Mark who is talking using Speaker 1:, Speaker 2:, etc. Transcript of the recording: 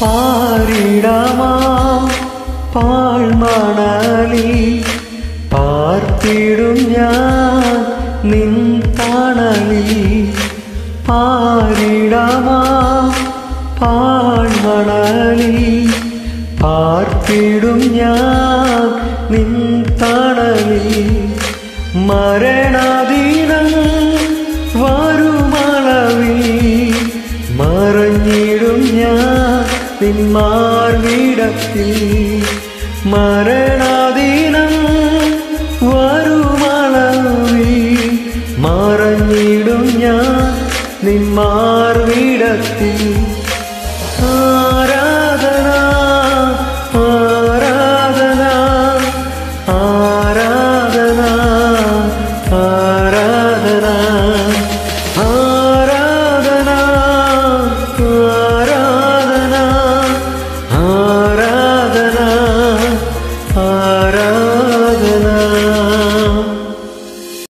Speaker 1: പാരിടമാ പാഴ്മണലി പാർത്തിടും ഞാൻ നിൻ തണലി പാരിടമാ പാഴ്മണലി പാർത്തിടും ഞാൻ നിൻ തണലി മരണദിനം വരുമളവിൽ മറഞ്ഞിടും ഞാൻ നിന്മാർവിടത്തിൽ മരണദിനം വരുമളവിൽ മറഞ്ഞിടും ഞാൻ നിന്മാർവിടത്തിൽ